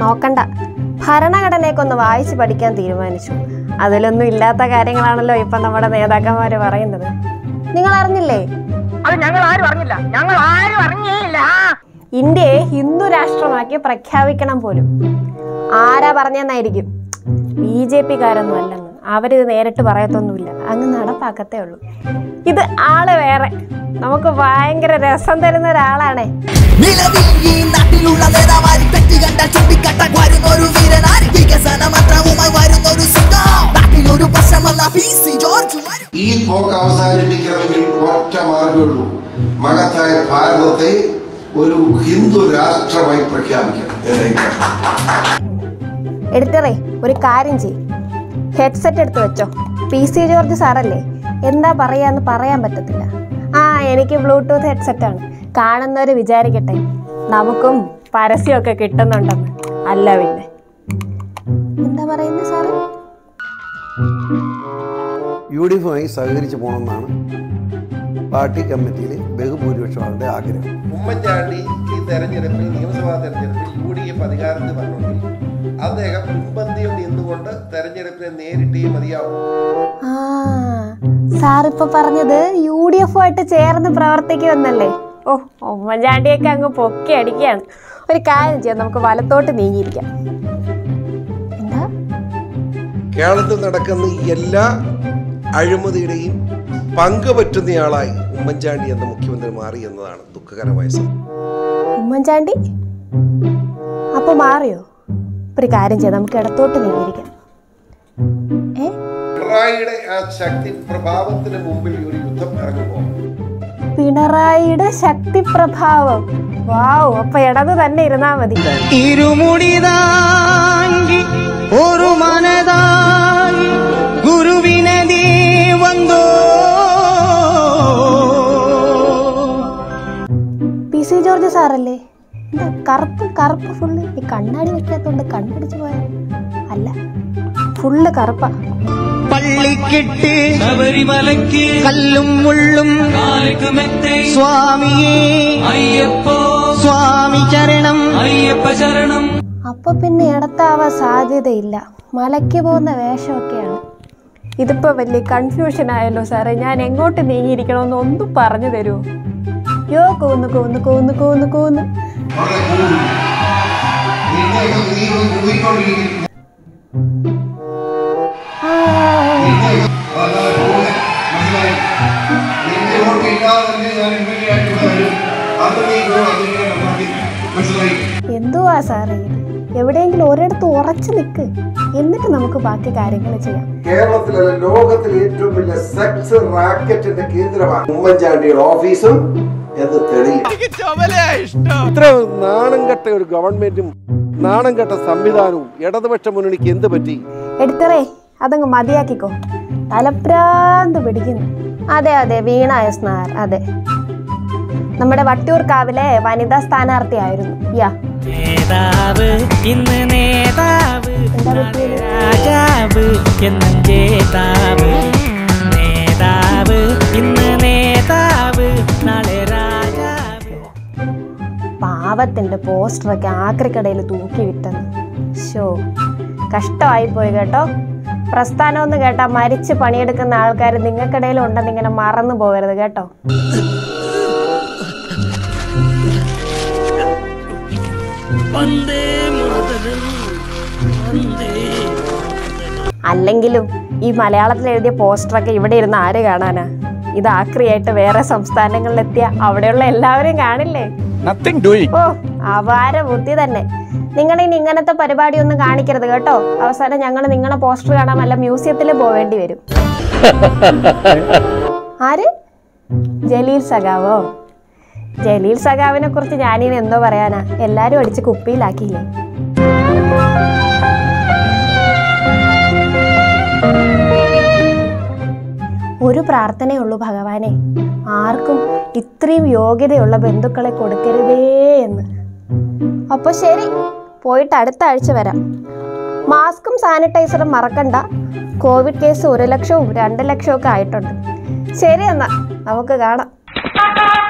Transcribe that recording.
നോക്കണ്ട ഭരണഘടനയൊക്കെ ഒന്ന് വായിച്ച് പഠിക്കാൻ തീരുമാനിച്ചു അതിലൊന്നും ഇല്ലാത്ത കാര്യങ്ങളാണല്ലോ ഇപ്പം നമ്മുടെ നേതാക്കന്മാർ പറയുന്നത് നിങ്ങൾ അറിഞ്ഞില്ലേ അത് ഞങ്ങൾ ആരും അറിഞ്ഞില്ല ഞങ്ങൾ ആരും അറിഞ്ഞേയില്ല ഇന്ത്യയെ ഹിന്ദു രാഷ്ട്രമാക്കി പ്രഖ്യാപിക്കണം പോലും ആരാ പറഞ്ഞെന്നായിരിക്കും ബി ജെ പിക്കാരൊന്നും അല്ലെന്ന് അവരിത് നേരിട്ട് പറയത്തൊന്നുമില്ല അങ്ങ് നടപ്പാക്കത്തേ ഉള്ളൂ ഇത് ആള് വേറെ നമുക്ക് ഭയങ്കര രസം തരുന്ന ഒരാളാണേ നിലവിൽ ഈ നാട്ടിലുള്ള നേതാവാരി തെറ്റി കണ്ട ചൂണ്ടിക്കാട്ടാൻ വരുന്നൊരു വീരനാരി വികസന മന്ത്രവുമായി വരുന്നൊരു സുഖം നാട്ടിലൊരു പ്രശ്നമല്ല പി സി ജോർജ് വരും ഈ പോക്ക് അവസാനിപ്പിക്കണമെങ്കിൽ ഒറ്റ മാർഗമുള്ളൂ മഹത്തായ ഭാരതത്തെ ഒരു ഹിന്ദു രാഷ്ട്രമായി പ്രഖ്യാപിക്കണം ഏതായിരിക്കും? എടുത്തറേ ഒരു കാര്യം ചെയ്യും ഹെഡ്സെറ്റ് എടുത്ത് വെച്ചോ പി സി ജോർജ് സാറല്ലേ എന്താ പറയാന്ന് പറയാൻ പറ്റത്തില്ല ആ എനിക്ക് ബ്ലൂടൂത്ത് ഹെഡ്സെറ്റ് ആണ് കാണുന്നവർ വിചാരിക്കട്ടെ നമുക്കും പരസ്യമൊക്കെ കിട്ടുന്നുണ്ടെന്ന് അല്ല പിന്നെ എന്താ പറയുന്നത് സാറ് യു ഡി എഫുമായി സഹകരിച്ച് പോകണമെന്നാണ് പാർട്ടി കമ്മിറ്റിയിലെ ബഹുഭൂരിപക്ഷം ആളുടെ ആഗ്രഹം ഉമ്മൻചാണ്ടി ഈ തെരഞ്ഞെടുപ്പിൽ നിയമസഭാ തെരഞ്ഞെടുപ്പിൽ യു ഡി എഫ് അധികാരത്തിൽ വരണമെങ്കിൽ അദ്ദേഹം മുൻപന്തിയിൽ നിന്നുകൊണ്ട് തെരഞ്ഞെടുപ്പിനെ നേരിട്ടേ മതിയാവും ആ സാറിപ്പോ പറഞ്ഞത് യു ഡി എഫുമായിട്ട് ചേർന്ന് പ്രവർത്തിക്കുമെന്നല്ലേ ഓ ഉമ്മൻചാണ്ടിയൊക്കെ അങ്ങ് പൊക്കി അടിക്കുകയാണ് ഒരു കാര്യം ചെയ്യാം നമുക്ക് വലത്തോട്ട് നീങ്ങിയിരിക്കാം എന്താ കേരളത്തിൽ നടക്കുന്ന എല്ലാ അഴിമതിയുടെയും പങ്ക് പറ്റുന്നയാളായി ഉമ്മൻചാണ്ടി എന്ന മുഖ്യമന്ത്രി മാറി എന്നതാണ് ദുഃഖകരമായ സംഭവം ഉമ്മൻചാണ്ടി അപ്പൊ മാറിയോ ഒരു കാര്യം ചെയ്യാം നമുക്ക് ഇടത്തോട്ട് നീങ്ങിയിരിക്കാം ഏ പിണറായിയുടെ ആ ശക്തി പ്രഭാവത്തിന് മുമ്പിൽ ഒരു യുദ്ധം ഇറങ്ങുമ്പോൾ പിണറായിയുടെ ശക്തി പ്രഭാവം വാവ് അപ്പൊ ഇടത് തന്നെ ഇരുന്നാ മതി ഇരുമുടിതാങ്കി ഒരു മനതായി ഗുരുവിനദീ വന്നോ പി സി ജോർജ് സാറല്ലേ എന്താ കറുപ്പ് കറുപ്പ് ഫുള്ള് ഈ കണ്ണാടി വെക്കാത്തോണ്ട് കണ്ണടിച്ചു പോയ അല്ല ഫുള്ള് കറുപ്പാ പള്ളിക്കെട്ട് ശബരിമലയ്ക്ക് കല്ലും മുള്ളും സ്വാമിയേ അയ്യപ്പോ സ്വാമി ചരണം അയ്യപ്പ ചരണം അപ്പൊ പിന്നെ ഇടത്താവാൻ സാധ്യതയില്ല മലയ്ക്ക് പോകുന്ന വേഷമൊക്കെയാണ് ഇതിപ്പോ വലിയ കൺഫ്യൂഷൻ ആയല്ലോ സാറേ ഞാൻ എങ്ങോട്ട് നീങ്ങിയിരിക്കണമെന്ന് ഒന്നും പറഞ്ഞു തരുമോ യോ കൂന്ന് കൂന്ന് കൂന്ന് കൂന്ന് കൂന്ന് വളരെ കൂടുതൽ. നിന്നെയൊക്കെ നീ ഇവിടെ കൂടിക്കൊണ്ടിരിക്കുന്നു. ആ, നിന്നെയൊക്കെ അതാണ് കൂടുതൽ. മനസ്സിലായി? നിന്റെ വോട്ട് ഇല്ലാതെ തന്നെ ഞാൻ എം എൽ എ ആയിട്ട് ഇവിടെ വരും. അന്ന് നീ ഇവിടെ അതിങ്ങനെ നടത്തി. മനസ്സിലായി എന്തുവാ സാറേ ഇത് എവിടെയെങ്കിലും ഒരിടത്ത് ഉറച്ചു നിൽക്ക് എന്നിട്ട് നമുക്ക് ബാക്കി കാര്യങ്ങൾ ചെയ്യാം കേരളത്തിലല്ല ലോകത്തിലെ ഏറ്റവും വലിയ സെക്സ് റാക്കറ്റിന്റെ കേന്ദ്രമാണ് ഉമ്മൻചാണ്ടിയുടെ ഓഫീസും എന്ന് തെളിയും ഇത്ര നാണം കെട്ട ഒരു ഗവൺമെന്റും നാണം കെട്ട സംവിധാനവും ഇടതുപക്ഷ മുന്നണിക്ക് എന്ത് പറ്റി എടുത്തറേ അതങ്ങ് മതിയാക്കിക്കോ തലപ്രാന്ത് പിടിക്കുന്നു അതെ അതെ വീണ എസ് നായർ അതെ നമ്മുടെ വട്ടിയൂർക്കാവിലെ വനിതാ സ്ഥാനാർത്ഥിയായിരുന്നു യാ നേതാവ് ഇന്ന് നേതാവ് എന്താ പറ്റിയത് രാജാവ് എന്നും ജേതാവ് നേതാവ് ഇന്ന് നേതാവ് നാളെ രാജാവ് പാവത്തിന്റെ പോസ്റ്ററൊക്കെ ആക്രിക്കടയിൽ തൂക്കി വിട്ടെന്ന് ഷോ കഷ്ടമായി പോയി കേട്ടോ പ്രസ്ഥാനം എന്ന് കേട്ടാ മരിച്ച് പണിയെടുക്കുന്ന ആൾക്കാർ നിങ്ങൾക്കിടയിൽ ഉണ്ടെന്ന് ഇങ്ങനെ മറന്നു പോകരുത് കേട്ടോ അല്ലെങ്കിലും ഈ മലയാളത്തിൽ എഴുതിയ പോസ്റ്ററൊക്കെ ഇവിടെ ഇരുന്ന് ആര് കാണാനാ ഇത് ആക്രിയായിട്ട് വേറെ സംസ്ഥാനങ്ങളിലെത്തിയ അവിടെയുള്ള എല്ലാവരും കാണില്ലേ ഓ അപാര ബുദ്ധി തന്നെ നിങ്ങൾ ഇനി ഇങ്ങനത്തെ പരിപാടിയൊന്നും കാണിക്കരുത് കേട്ടോ അവസാനം ഞങ്ങൾ നിങ്ങളെ പോസ്റ്റർ കാണാൻ വല്ല മ്യൂസിയത്തിൽ പോവേണ്ടി വരും ആര് ജലീൽ സഖാവോ ജലീൽ സഖാവിനെ കുറിച്ച് ഞാനിനി എന്തോ പറയാനാ എല്ലാരും അടിച്ച് കുപ്പിയിലാക്കിയില്ലേ ഒരു പ്രാർത്ഥനയുള്ളൂ ഭഗവാനെ ആർക്കും ഇത്രയും യോഗ്യതയുള്ള ബന്ധുക്കളെ കൊടുക്കരുതേ എന്ന് അപ്പൊ ശരി പോയിട്ട് അടുത്ത ആഴ്ച വരാം മാസ്കും സാനിറ്റൈസറും മറക്കണ്ട കോവിഡ് കേസ് ഒരു ലക്ഷവും രണ്ട് ലക്ഷവും ഒക്കെ ആയിട്ടുണ്ട് ശരി എന്നാ നമുക്ക് കാണാം